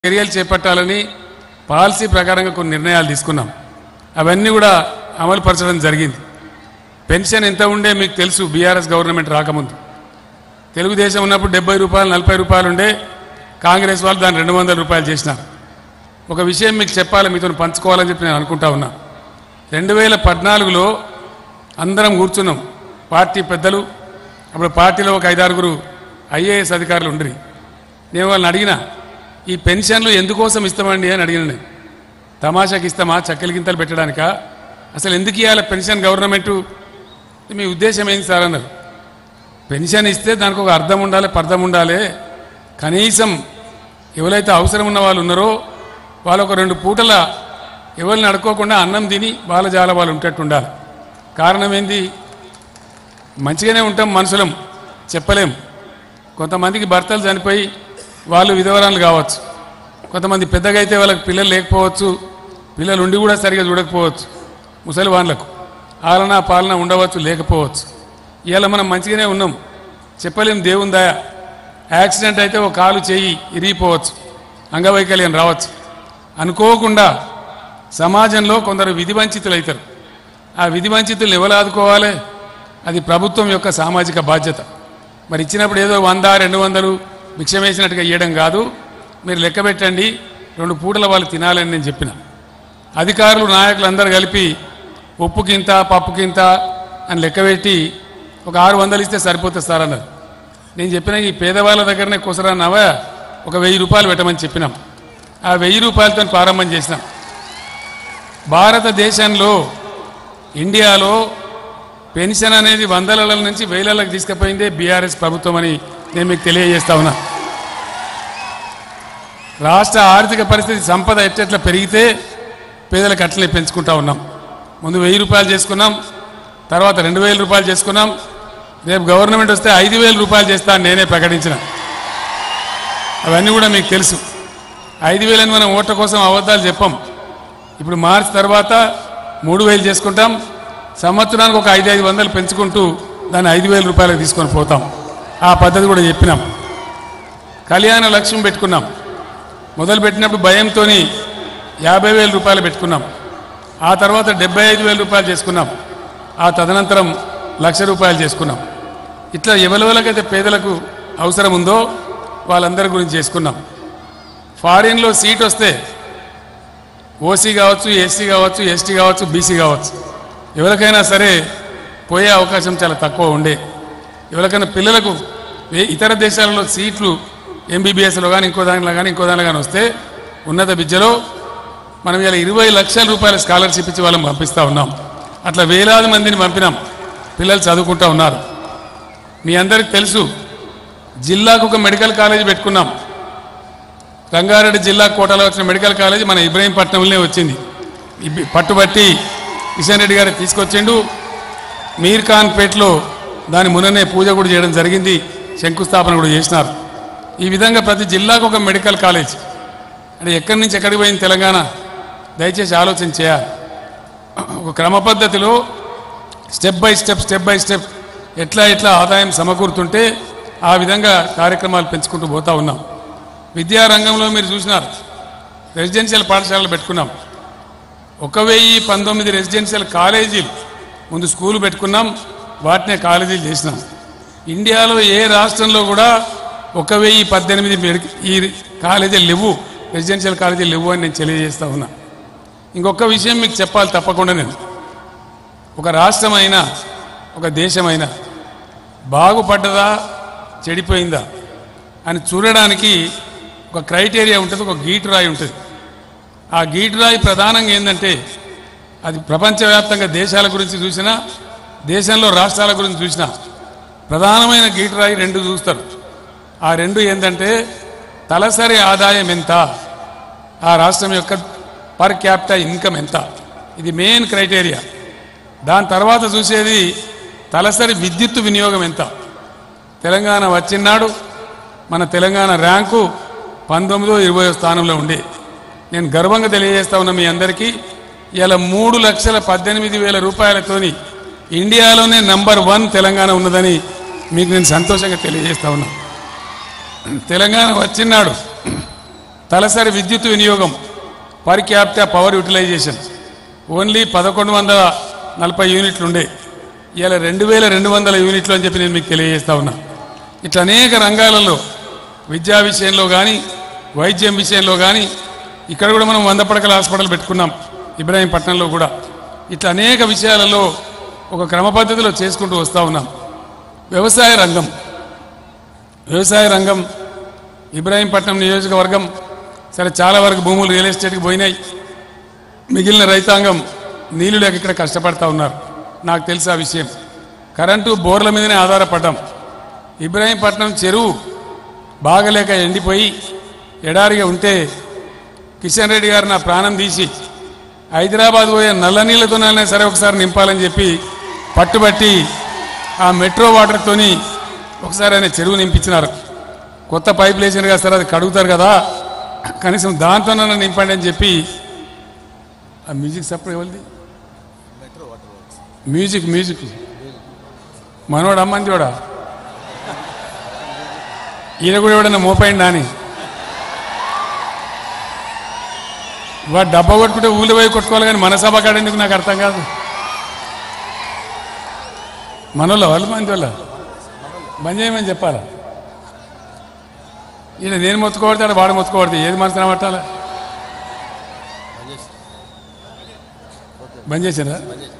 చర్యలు చేపట్టాలని పాలసీ ప్రకారంగా కొన్ని నిర్ణయాలు తీసుకున్నాం అవన్నీ కూడా అమలు పరచడం జరిగింది పెన్షన్ ఎంత ఉండే మీకు తెలుసు బీఆర్ఎస్ గవర్నమెంట్ రాకముందు తెలుగుదేశం ఉన్నప్పుడు డెబ్బై రూపాయలు నలభై రూపాయలు ఉండే కాంగ్రెస్ వాళ్ళు దాన్ని రెండు వందల రూపాయలు చేసినారు ఒక విషయం మీకు చెప్పాలి మీతో పంచుకోవాలని చెప్పి నేను అనుకుంటా ఉన్నా రెండు వేల పద్నాలుగులో అందరం కూర్చున్నాం పార్టీ పెద్దలు అప్పుడు పార్టీలో ఒక ఐదారుగురు ఐఏఎస్ అధికారులు ఉండరు నేను వాళ్ళని అడిగిన ఈ పెన్షన్లు ఎందుకోసం ఇస్తామండి అని అడిగిన నేను తమాషాకి ఇస్తామా చక్కెల గింతలు పెట్టడానికా అసలు ఎందుకు ఇవ్వాలి పెన్షన్ గవర్నమెంటు మీ ఉద్దేశం ఏంటి సార్ అన్నారు పెన్షన్ ఇస్తే దానికి ఒక అర్థం ఉండాలి పర్థం ఉండాలి కనీసం ఎవరైతే అవసరం ఉన్న వాళ్ళు ఉన్నారో వాళ్ళు ఒక రెండు పూటల ఎవరిని అడుక్కోకుండా అన్నం తిని వాళ్ళ జాల వాళ్ళు ఉంటట్టు ఉండాలి కారణం ఏంది మంచిగానే ఉంటాం మనుషులం చెప్పలేం కొంతమందికి భర్తలు చనిపోయి వాళ్ళు విధవరాలు కావచ్చు కొంతమంది పెద్దగా అయితే వాళ్ళకి పిల్లలు లేకపోవచ్చు పిల్లలు ఉండి కూడా సరిగా చూడకపోవచ్చు ముసలి వాళ్ళకు ఆలన పాలన ఉండవచ్చు లేకపోవచ్చు ఇవాళ మనం మంచిగానే ఉన్నాం చెప్పలేం దేవుని దయ యాక్సిడెంట్ అయితే ఒక కాలు చేయి ఇరిగిపోవచ్చు అంగవైకల్యం రావచ్చు అనుకోకుండా సమాజంలో కొందరు విధి వంచితులు అవుతారు ఆ విధి వంచితులను ఎవరు ఆదుకోవాలి అది ప్రభుత్వం యొక్క సామాజిక బాధ్యత మరి ఇచ్చినప్పుడు ఏదో వంద రెండు వందలు భిక్షం వేసినట్టుగా ఇవ్వడం కాదు మీరు లెక్క పెట్టండి రెండు పూటల వాళ్ళు తినాలని నేను చెప్పిన అధికారులు నాయకులు అందరూ కలిపి ఉప్పుకింత పప్పుకింత అని లెక్క పెట్టి ఒక ఆరు వందలు ఇస్తే సరిపోతుంది సార్ అన్నారు నేను చెప్పిన ఈ పేదవాళ్ళ దగ్గరనే కుసరన్నావా ఒక వెయ్యి రూపాయలు పెట్టమని చెప్పినాం ఆ వెయ్యి రూపాయలతో ప్రారంభం చేసినాం భారతదేశంలో ఇండియాలో పెన్షన్ అనేది వందల నుంచి వేలలకు తీసుకుపోయిందే బీఆర్ఎస్ ప్రభుత్వం అని నేను మీకు తెలియజేస్తా ఉన్నా రాష్ట్ర ఆర్థిక పరిస్థితి సంపద ఎట్లెట్లా పెరిగితే పేదలకు అట్లనే పెంచుకుంటా ఉన్నాం ముందు వెయ్యి రూపాయలు చేసుకున్నాం తర్వాత రెండు వేల రూపాయలు చేసుకున్నాం రేపు గవర్నమెంట్ వస్తే ఐదు వేల రూపాయలు చేస్తా అని నేనే ప్రకటించిన అవన్నీ కూడా మీకు తెలుసు ఐదు వేలని మనం ఓట్ల కోసం అబద్ధాలు చెప్పం ఇప్పుడు మార్చి తర్వాత మూడు వేలు చేసుకుంటాం సంవత్సరానికి ఒక ఐదు ఐదు వందలు పెంచుకుంటూ దాన్ని ఐదు వేల రూపాయలకు తీసుకొని పోతాం ఆ పద్ధతి కూడా చెప్పినాం కళ్యాణ లక్ష్యం పెట్టుకున్నాం మొదలు పెట్టినప్పుడు భయంతో యాభై వేల రూపాయలు పెట్టుకున్నాం ఆ తర్వాత డెబ్బై ఐదు వేల రూపాయలు చేసుకున్నాం ఆ తదనంతరం లక్ష రూపాయలు చేసుకున్నాం ఇట్లా ఎవరెవరికైతే పేదలకు అవసరం ఉందో వాళ్ళందరి గురించి చేసుకున్నాం ఫారిన్లో సీట్ వస్తే ఓసీ కావచ్చు ఎస్సీ కావచ్చు ఎస్టీ కావచ్చు బీసీ కావచ్చు ఎవరికైనా సరే పోయే అవకాశం చాలా తక్కువ ఉండే ఎవరికైనా పిల్లలకు ఏ ఇతర దేశాలలో సీట్లు ఎంబీబీఎస్లో కానీ ఇంకో దానిలో కానీ ఇంకో దానిలో కానీ వస్తే ఉన్నత విద్యలో మనం ఇలా ఇరవై లక్షల రూపాయల స్కాలర్షిప్ ఇచ్చి వాళ్ళని పంపిస్తూ ఉన్నాం అట్లా వేలాది మందిని పంపినాం పిల్లలు చదువుకుంటూ ఉన్నారు మీ అందరికి తెలుసు జిల్లాకు ఒక మెడికల్ కాలేజ్ పెట్టుకున్నాం రంగారెడ్డి జిల్లా కోటలో వచ్చిన మెడికల్ కాలేజ్ మన ఇబ్రహీంపట్నంలోనే వచ్చింది ఇబ్బి- పట్టుబట్టి కిషన్ రెడ్డి గారు తీసుకొచ్చిండు మీర్ ఖాన్ పేట్లో దాని ముననే పూజ కూడా చేయడం జరిగింది శంకుస్థాపన కూడా చేసినారు ఈ విధంగా ప్రతి జిల్లాకు ఒక మెడికల్ కాలేజ్ అంటే ఎక్కడి నుంచి ఎక్కడికి పోయింది తెలంగాణ దయచేసి ఆలోచన చేయాలి ఒక క్రమ పద్ధతిలో step by step step by step ఎట్లా ఎట్లా ఆదాయం సమకూరుతుంటే ఆ విధంగా కార్యక్రమాలు పెంచుకుంటూ పోతా ఉన్నాం విద్యారంగంలో మీరు చూసినారు రెసిడెన్షియల్ పాఠశాలలు పెట్టుకున్నాం ఒక వెయ్యి పంతొమ్మిది రెసిడెన్షియల్ కాలేజీలు ముందు స్కూల్ పెట్టుకున్నాం వాటినే కాలేజీలు చేసినాం ఇండియాలో ఏ రాష్ట్రంలో కూడా ఒక వెయ్యి పద్దెనిమిది మెడి- ఈ కాలేజీలు లేవు రెసిడెన్షియల్ కాలేజీలు లేవు అని నేను తెలియజేస్తా ఉన్నా ఇంకొక విషయం మీకు చెప్పాలి తప్పకుండా నేను ఒక రాష్ట్రమైనా ఒక దేశమైనా బాగుపడ్డదా చెడిపోయిందా అని చూడడానికి ఒక క్రైటీరియా ఉంటుంది ఒక గీటురాయి ఉంటుంది ఆ గీటురాయి ప్రధానంగా ఏంటంటే అది ప్రపంచవ్యాప్తంగా దేశాల గురించి చూసినా దేశంలో రాష్ట్రాల గురించి చూసినా ప్రధానమైన గీటురాయి రెండు చూస్తారు ఆ రెండు ఏంటంటే తలసరి ఆదాయం ఎంత ఆ రాష్ట్రం యొక్క పర్ క్యాపిటల్ ఇన్కమ్ ఎంత ఇది మెయిన్ క్రైటీరియా దాని తర్వాత చూసేది తలసరి విద్యుత్ వినియోగం ఎంత తెలంగాణ వచ్చినాడు మన తెలంగాణ ర్యాంకు పంతొమ్మిదో ఇరవయో స్థానంలో ఉండే నేను గర్వంగా తెలియజేస్తా ఉన్నా మీ అందరికీ ఇలా మూడు లక్షల పద్దెనిమిది వేల రూపాయలతోని ఇండియాలోనే నంబర్ వన్ తెలంగాణ ఉన్నదని మీకు నేను సంతోషంగా తెలియజేస్తా ఉన్నా తెలంగాణ వచ్చినాడు తలసరి విద్యుత్ వినియోగం per capita power utilization only పదకొండు వందల నలభై యూనిట్లు ఉండే ఇలా రెండు వేల రెండు వందల యూనిట్లు అని చెప్పి నేను మీకు తెలియజేస్తా ఉన్నా ఇట్లా అనేక రంగాలలో విద్యా విషయంలో కానీ వైద్యం విషయంలో కానీ ఇక్కడ కూడా మనం వంద పడకల హాస్పిటల్ పెట్టుకున్నాం ఇబ్రాహీంపట్నంలో కూడా ఇట్లా అనేక విషయాలలో ఒక క్రమ పద్ధతిలో చేసుకుంటూ వస్తూ ఉన్నాం వ్యవసాయ రంగం వ్యవసాయ రంగం ఇబ్రాహీంపట్నం నియోజకవర్గం సరే చాలా వరకు భూములు రియల్ ఎస్టేట్కి పోయినాయి మిగిలిన రైతాంగం నీళ్లు లేక ఇక్కడ కష్టపడతా ఉన్నారు నాకు తెలుసు ఆ విషయం కరెంటు బోర్ల మీదనే ఆధారపడ్డాం ఇబ్రాహీంపట్నం చెరువు బాగలేక ఎండిపోయి ఎడారిగా ఉంటే కిషన్ రెడ్డి గారు నా ప్రాణం తీసి హైదరాబాద్ పోయే నల్ల నీళ్ళతోనైనా సరే ఒకసారి నింపాలని చెప్పి పట్టుబట్టి ఆ మెట్రో వాటర్తోని ఒకసారి ఆయన చెరువు నింపించినారు కొత్త పైప్ వేసారు కదా సార్ అది కడుగుతారు కదా కనీసం దాంతోనైనా నింపండి అని చెప్పి ఆ మ్యూజిక్ సపరేట్ ఎవరిది మ్యూజిక్ మ్యూజిక్ మనోడు అమ్మని చూడా ఈయన కూడా ఎవడన్నా మోపైండా అని వాడు డబ్బా కొట్టుకుంటే ఊళ్ళు పోయి కొట్టుకోవాలి కానీ మన సభ కాడ ఎందుకు నాకు అర్థం కాదు మనోళ్ళ వాళ్ళు మంది వాళ్ళ బంద్ చేయమని చెప్పాలా ఈయన నేను మొత్తుకోబడితే వాడు మొత్తుకోబడితే ఏది మనసున పట్టాలా బంద్ చేశారా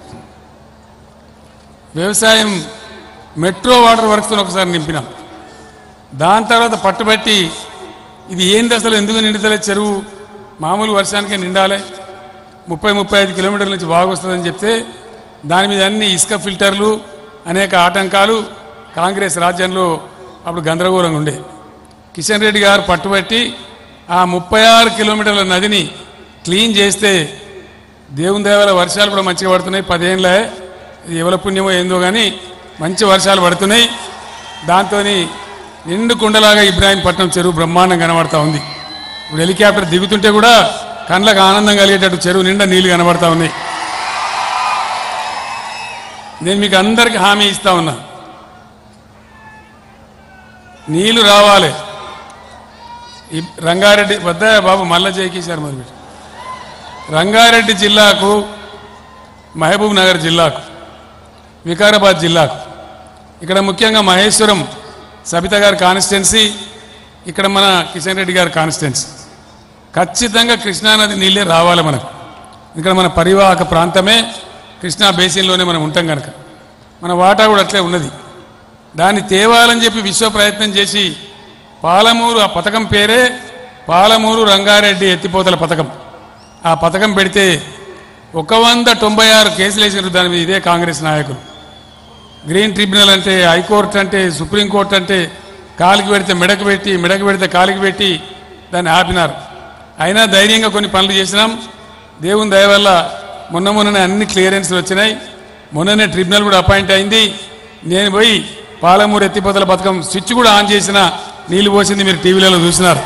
వ్యవసాయం మెట్రో వాటర్ వర్క్స్తో ఒకసారి నింపినాం దాని తర్వాత పట్టుబట్టి ఇది ఏంది అసలు ఎందుకు నిండుతలే చెరువు మామూలు వర్షానికే నిండాలి ముప్పై ముప్పై ఐదు కిలోమీటర్ల నుంచి బాగా వస్తుందని చెప్తే దాని మీద అన్ని ఇసుక ఫిల్టర్లు అనేక ఆటంకాలు కాంగ్రెస్ రాజ్యంలో అప్పుడు గందరగోళంగా ఉండే కిషన్ రెడ్డి గారు పట్టుబట్టి ఆ ముప్పై ఆరు కిలోమీటర్ల నదిని క్లీన్ చేస్తే దేవుని దేవాల వర్షాలు కూడా మంచిగా పడుతున్నాయి పదేళ్ళే ఇది ఎవల పుణ్యమో ఏందో కానీ మంచి వర్షాలు పడుతున్నాయి దాంతో నిండు కుండలాగా ఇబ్రాహీంపట్నం చెరువు బ్రహ్మాండం కనబడతా ఉంది ఇప్పుడు హెలికాప్టర్ దిగుతుంటే కూడా కళ్ళకు ఆనందం కలిగేటట్టు చెరువు నిండా నీళ్లు కనబడతా ఉన్నాయి నేను మీకు అందరికి హామీ ఇస్తా ఉన్నా నీళ్లు రావాలి ఈ రంగారెడ్డి వద్ద బాబు మల్ల జయకేశారు మరి మీరు. రంగారెడ్డి జిల్లాకు మహబూబ్ నగర్ జిల్లాకు వికారాబాద్ జిల్లాకు ఇక్కడ ముఖ్యంగా మహేశ్వరం సబిత గారి కాన్స్టిట్యున్సీ ఇక్కడ మన కిషన్ రెడ్డి గారి కాన్స్టిట్యున్సీ ఖచ్చితంగా కృష్ణానది నీళ్ళే రావాలి మనకు ఇక్కడ మన పరివాహక ప్రాంతమే కృష్ణా బేసిన్లోనే మనం ఉంటాం కనుక మన వాటా కూడా అట్లే ఉన్నది దాన్ని తేవాలని చెప్పి విశ్వ ప్రయత్నం చేసి పాలమూరు ఆ పథకం పేరే పాలమూరు రంగారెడ్డి ఎత్తిపోతల పథకం ఆ పథకం పెడితే ఒక వంద తొంభై ఆరు కేసులు వేసారు దాని మీద ఇదే కాంగ్రెస్ నాయకులు గ్రీన్ ట్రిబ్యునల్ అంటే హైకోర్టు అంటే సుప్రీంకోర్టు అంటే కాలికి పెడితే మెడకు పెట్టి మెడకు పెడితే కాలికి పెట్టి దాన్ని ఆపినారు అయినా ధైర్యంగా కొన్ని పనులు చేసినాం దేవుని దయ వల్ల మొన్న మొన్ననే అన్ని క్లియరెన్స్లు వచ్చినాయి మొన్ననే ట్రిబ్యునల్ కూడా అపాయింట్ అయింది నేను పోయి పాలమూరు ఎత్తిపోతల పథకం స్విచ్ కూడా ఆన్ చేసిన నీళ్లు పోసింది మీరు టీవీలలో చూసినారు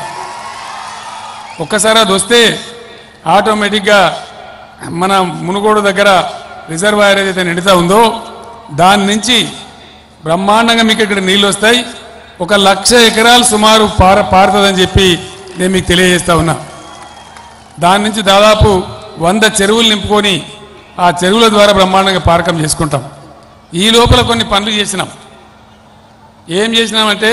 ఒక్కసారి అది వస్తే ఆటోమేటిక్గా మన మునుగోడు దగ్గర రిజర్వాయర్ ఏదైతే నిండుతా ఉందో దాని నుంచి బ్రహ్మాండంగా మీకు ఇక్కడ నీళ్ళు వస్తాయి ఒక లక్ష ఎకరాలు సుమారు పార పారుతుందని చెప్పి నేను మీకు తెలియజేస్తా ఉన్నా దాని నుంచి దాదాపు వంద చెరువులు నింపుకొని ఆ చెరువుల ద్వారా బ్రహ్మాండంగా పారకం చేసుకుంటాం ఈ లోపల కొన్ని పనులు చేసినాం ఏం చేసినామంటే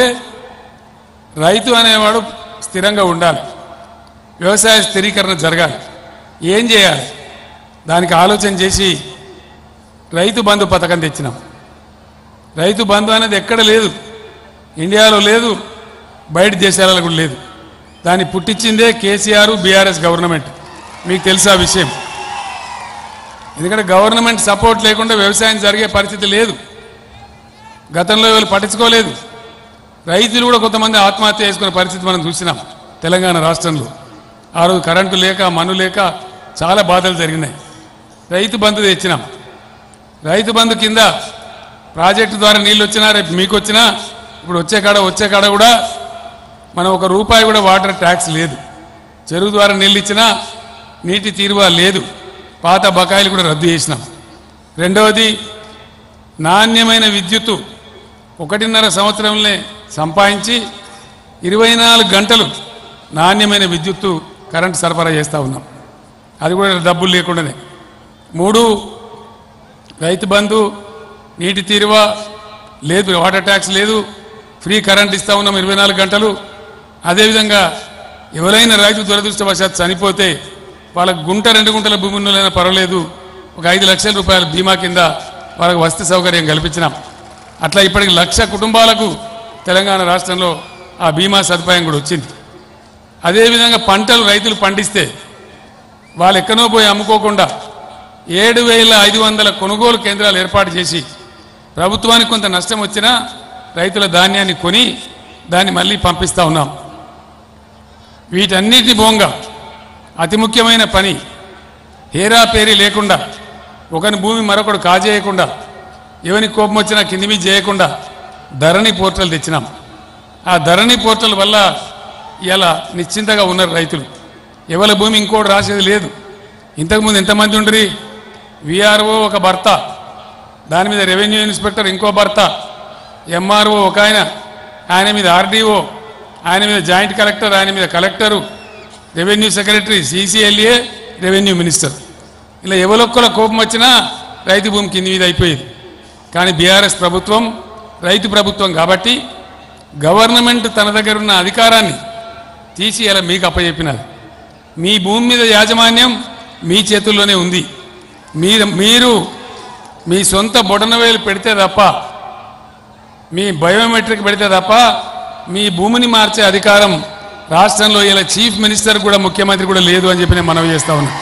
రైతు అనేవాడు స్థిరంగా ఉండాలి వ్యవసాయ స్థిరీకరణ జరగాలి ఏం చేయాలి దానికి ఆలోచన చేసి రైతు బంధు పథకం తెచ్చినాం రైతు బంధు అనేది ఎక్కడ లేదు ఇండియాలో లేదు బయట దేశాలలో కూడా లేదు దాన్ని పుట్టించిందే కేసీఆర్ బీఆర్ఎస్ గవర్నమెంట్ మీకు తెలుసా ఆ విషయం ఎందుకంటే గవర్నమెంట్ సపోర్ట్ లేకుండా వ్యవసాయం జరిగే పరిస్థితి లేదు గతంలో వీళ్ళు పట్టించుకోలేదు రైతులు కూడా కొంతమంది ఆత్మహత్య చేసుకునే పరిస్థితి మనం చూసినాం తెలంగాణ రాష్ట్రంలో ఆ రోజు కరెంటు లేక మన్ను లేక చాలా బాధలు జరిగినాయి రైతు బంధు తెచ్చినాం రైతు బంధు కింద ప్రాజెక్టు ద్వారా నీళ్ళు వచ్చినా రేపు మీకు వచ్చినా ఇప్పుడు వచ్చే కాడ వచ్చే కాడ కూడా మనం ఒక రూపాయి కూడా వాటర్ ట్యాక్స్ లేదు చెరువు ద్వారా నీళ్ళు ఇచ్చినా నీటి తీరువా లేదు పాత బకాయిలు కూడా రద్దు చేసినాం రెండవది నాణ్యమైన విద్యుత్తు ఒకటిన్నర సంవత్సరంలో సంపాదించి ఇరవై నాలుగు గంటలు నాణ్యమైన విద్యుత్తు కరెంట్ సరఫరా చేస్తూ ఉన్నాం అది కూడా డబ్బులు లేకుండానే మూడు రైతు బంధు నీటి తీరువ లేదు వాటర్ ట్యాక్స్ లేదు ఫ్రీ కరెంట్ ఇస్తా ఉన్నాం ఇరవై నాలుగు గంటలు అదేవిధంగా ఎవరైనా రైతు దురదృష్టవశాత్ చనిపోతే వాళ్ళకు గుంట రెండు గుంటల భూమి ఉన్నలైనా పర్వాలేదు ఒక ఐదు లక్షల రూపాయల బీమా కింద వాళ్ళకు వసతి సౌకర్యం కల్పించినాం అట్లా ఇప్పటికి లక్ష కుటుంబాలకు తెలంగాణ రాష్ట్రంలో ఆ బీమా సదుపాయం కూడా వచ్చింది అదేవిధంగా పంటలు రైతులు పండిస్తే వాళ్ళు ఎక్కనో పోయి అమ్ముకోకుండా ఏడు వేల ఐదు వందల కొనుగోలు కేంద్రాలు ఏర్పాటు చేసి ప్రభుత్వానికి కొంత నష్టం వచ్చినా రైతుల ధాన్యాన్ని కొని దాన్ని మళ్ళీ పంపిస్తా ఉన్నాం వీటన్నిటి బోంగా అతి ముఖ్యమైన పని హేరాపేరీ లేకుండా ఒకని భూమి మరొకడు కాజేయకుండా ఎవరికి కోపం వచ్చినా కింది మీద చేయకుండా ధరణి పోర్టల్ తెచ్చినాం ఆ ధరణి పోర్టల్ వల్ల ఇలా నిశ్చింతగా ఉన్నారు రైతులు ఎవరి భూమి ఇంకోటి రాసేది లేదు ఇంతకుముందు ఎంతమంది ఉండరి విఆర్ఓ ఒక భర్త దాని మీద రెవెన్యూ ఇన్స్పెక్టర్ ఇంకో భర్త ఎంఆర్ఓ ఒక ఆయన ఆయన మీద ఆర్డీఓ ఆయన మీద జాయింట్ కలెక్టర్ ఆయన మీద collector revenue secretary CCLA revenue minister ఇలా ఎవరొక్కల కోపం వచ్చినా రైతు భూమి కింది మీద అయిపోయేది కానీ బీఆర్ఎస్ ప్రభుత్వం రైతు ప్రభుత్వం కాబట్టి గవర్నమెంట్ తన దగ్గర ఉన్న అధికారాన్ని తీసి ఇలా మీకు అప్పచెప్పినది మీ భూమి మీద యాజమాన్యం మీ చేతుల్లోనే ఉంది మీరు మీరు మీ సొంత బొటనవేలు పెడితే తప్ప మీ బయోమెట్రిక్ పెడితే తప్ప మీ భూమిని మార్చే అధికారం రాష్ట్రంలో ఇలా చీఫ్ మినిస్టర్ కూడా ముఖ్యమంత్రి కూడా లేదు అని చెప్పి నేను మనవి చేస్తా ఉన్నా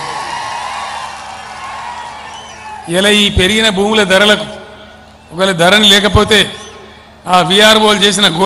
ఇలా ఈ పెరిగిన భూముల ధరలకు ఒకవేళ ధరని లేకపోతే ఆ విఆర్ఓలు చేసిన